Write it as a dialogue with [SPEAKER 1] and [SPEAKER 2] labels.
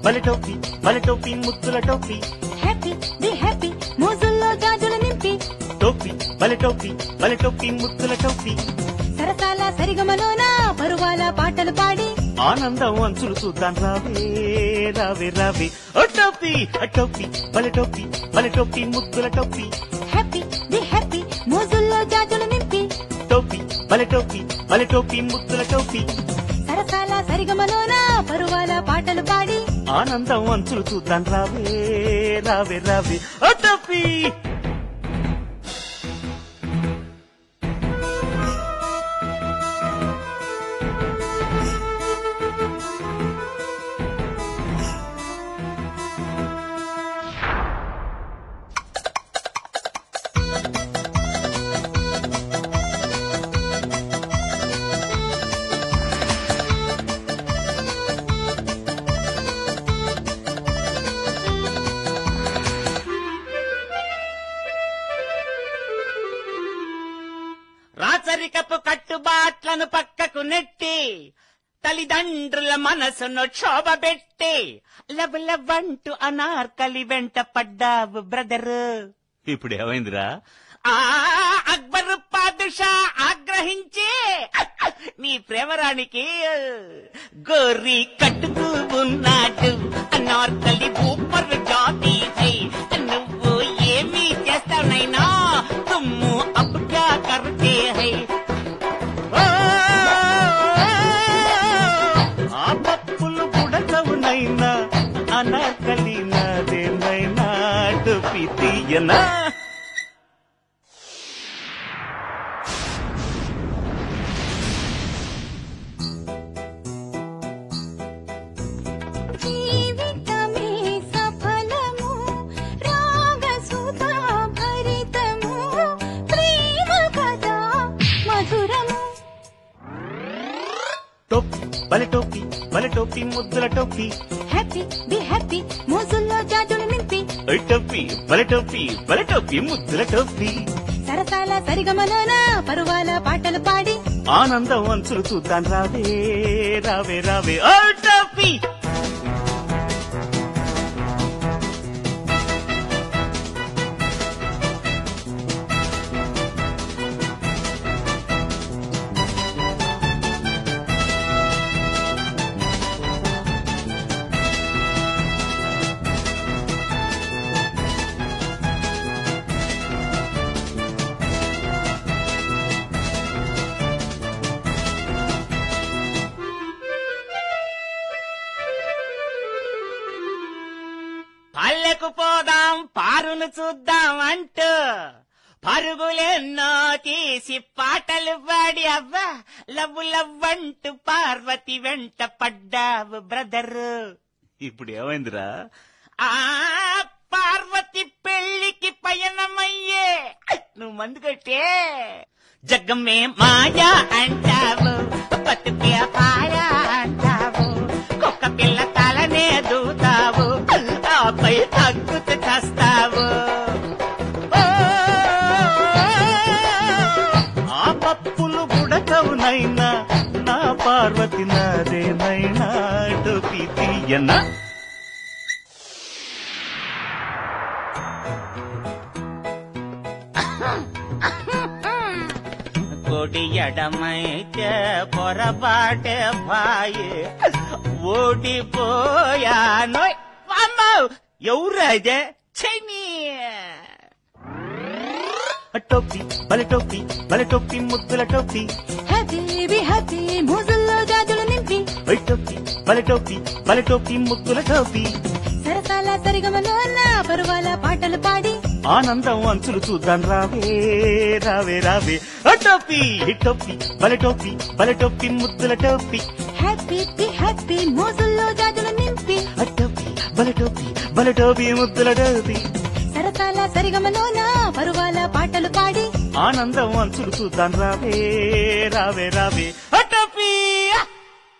[SPEAKER 1] బలి టోపీ బలి టోపీ ముద్దుల టోపీ
[SPEAKER 2] హ్యాపీ బి హ్యాపీ మోజుల్లో గాజులు నింపి
[SPEAKER 1] టోపీ బలి టోపీ బలి టోపీ ముద్దుల టోపీ
[SPEAKER 2] సరసాల సరిగమలోన పరువాల పాటలు పాడి
[SPEAKER 1] ఆనందం అంచులు చూద్దాం రావే రావే రావే ఓ టోపీ ఆ టోపీ బలి టోపీ బలి టోపీ ముద్దుల టోపీ
[SPEAKER 2] హ్యాపీ బి హ్యాపీ మోజుల్లో గాజులు నింపి
[SPEAKER 1] టోపీ బలి టోపీ బలి టోపీ ముద్దుల టోపీ
[SPEAKER 2] సరసాల సరిగమలోన పరువాల పాటలు పాడి
[SPEAKER 1] ఆనందం అంచులు చూద్దాం రావే రావే రావే ఓ టోపీ
[SPEAKER 3] రాచరికపు కట్టుబాట్లను పక్కకు నెట్టి తల్లిదండ్రుల మనసును క్షోభబెట్టి లవ్ లవ్ అంటూ అనార్కలి వెంట పడ్డావు బ్రదరు
[SPEAKER 1] ఇప్పుడు ఏమైందిరా
[SPEAKER 3] ఆ అక్బర్ పాదుషా ఆగ్రహించి నీ ప్రేమరానికి గోరి కట్టుతూ ఉన్నాడు అనార్కలి ఊపర్ జాతి హై నువ్వు ఏమి చేస్తావునైనా తుమ్ము అబ్ క్యా కర్తే హై
[SPEAKER 1] ఆ, ఆ పప్పులు బుడకవునైనా అనాకలి నాదేనైనా టోపీ తీయనా
[SPEAKER 2] జీవితమే సఫలము రాగసుధా భరితము ప్రేమ కథ మధురము
[SPEAKER 1] టోపీ బలి టోపీ బలి టోపీ ముద్దుల టోపీ
[SPEAKER 2] హ్యాపీ బి హ్యాపీ మోజుల్లో జాజులు నింపి
[SPEAKER 1] ఓయ్ టోపీ బలి టోపీ బలి టోపీ ముద్దుల టోపీ
[SPEAKER 2] సరసాల సరిగమలోన పరువాల పాటలు పాడి
[SPEAKER 1] ఆనందం అంచులు చూద్దాం రావే రావే రావే ఓ టోపీ
[SPEAKER 3] పల్లెకు పోదాం పారును చూద్దాం అంటూ పరుగులెన్నో తీసి పాటలు పాడి అవ్వా లవ్వు లవ్వంటూ పార్వతి వెంట పడ్డావు బ్రదరు
[SPEAKER 1] ఇప్పుడు ఏమైందిరా
[SPEAKER 3] ఆ పార్వతి పెళ్లికి పయనమయ్యే నువ్వు మందు కట్టే జగమే మాయా అంటావు బతుకే పాయా అంటావు కుక్క పిల్ల తలనే దూతావు ఆపై తగ్గుతూ చస్తావు
[SPEAKER 1] ఓ, ఆ పప్పులు బుడకవునైనా నా పార్వతి నాదేనైనా టోపీ తీయనా
[SPEAKER 3] కొడి ఎడమైతే పొరపాటే బాయే ఓడిపోయాను అమ్మో ఎవరైతే చెయ్యి
[SPEAKER 1] టోపీ బలి టోపీ బలి టోపీ ముద్దుల టోపీ
[SPEAKER 2] హ్యాపీ బి హ్యాపీ మోజుల్లో జాజులు నింపి
[SPEAKER 1] ఓయ్ టోపీ బలి టోపీ బలి టోపీ ముద్దుల టోపీ
[SPEAKER 2] సరసాల సరిగమలోన పరువాల పాటలు పాడి
[SPEAKER 1] ఆనందం అంచులు చూద్దాం రావే రావే రావే ఓ టోపీ టోపీ బలి టోపీ బలి టోపీ ముద్దుల టోపీ
[SPEAKER 2] హ్యాపీ బి హ్యాపీ మోజుల్లో జాజులు నింపి
[SPEAKER 1] ఆ టోపీ బలి టోపీ బలి టోపీ ముద్దుల టోపీ
[SPEAKER 2] సరసాల సరిగమలోన పరువాల పాటలు పాడి
[SPEAKER 1] ఆనందం అంచులు చూద్దాం రావే రావే రావే ఓ టోపీ